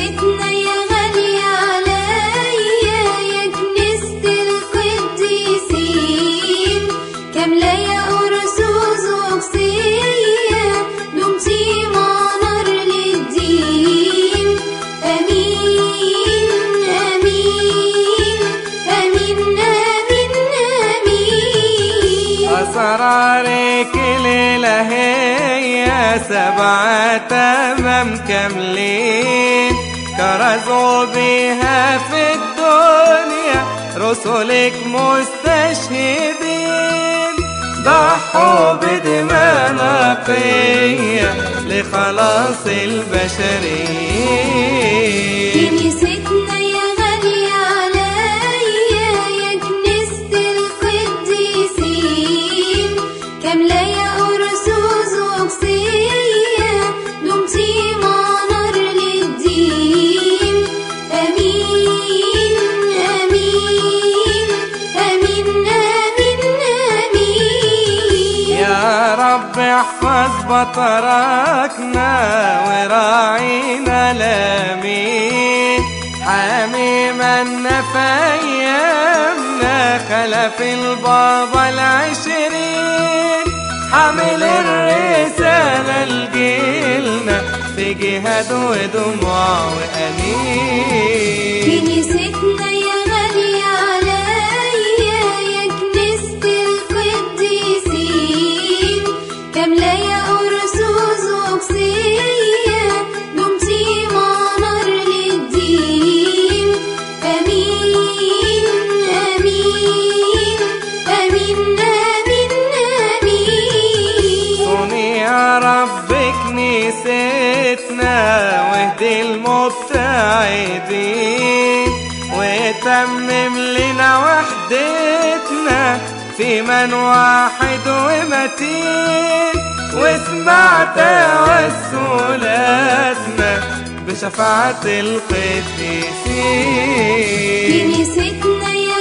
كنيستنا يا غالية عليا يا كنيسة القديسين كاملة يا أرسوس وقسية دمتي منار للدين آمين آمين آمين آمين آمين أسرارك الإلهية سبعة تمام كاملين كرزوا بها في الدنيا رسلك مستشهدين ضحوا بدماء نقية لخلاص البشرية كنيستنا يا غالية عليا يا كنيسة القديسين كاملة يا أرسوس وقسية دمتي منار للدين آمين آمين آمين آمين آمين يا رب احفظ بطركنا وراعينا لامين حميمنا في ايامنا خلف البابا العشرين حامل الرسالة لجيلنا في جهاد ودموع وأنين كنيستنا يا غالية عليا يا كنيسة القديسين كاملة يا أرسوس وقسية دمتي منار للدين آمين آمين آمين آمين آمين صوني يا رب كنيستنا واهدي المبتعدين وتمم لنا وحدتنا في من واحد ومتين واسمع توسلاتنا بشفاعة القديسين كنيستنا يا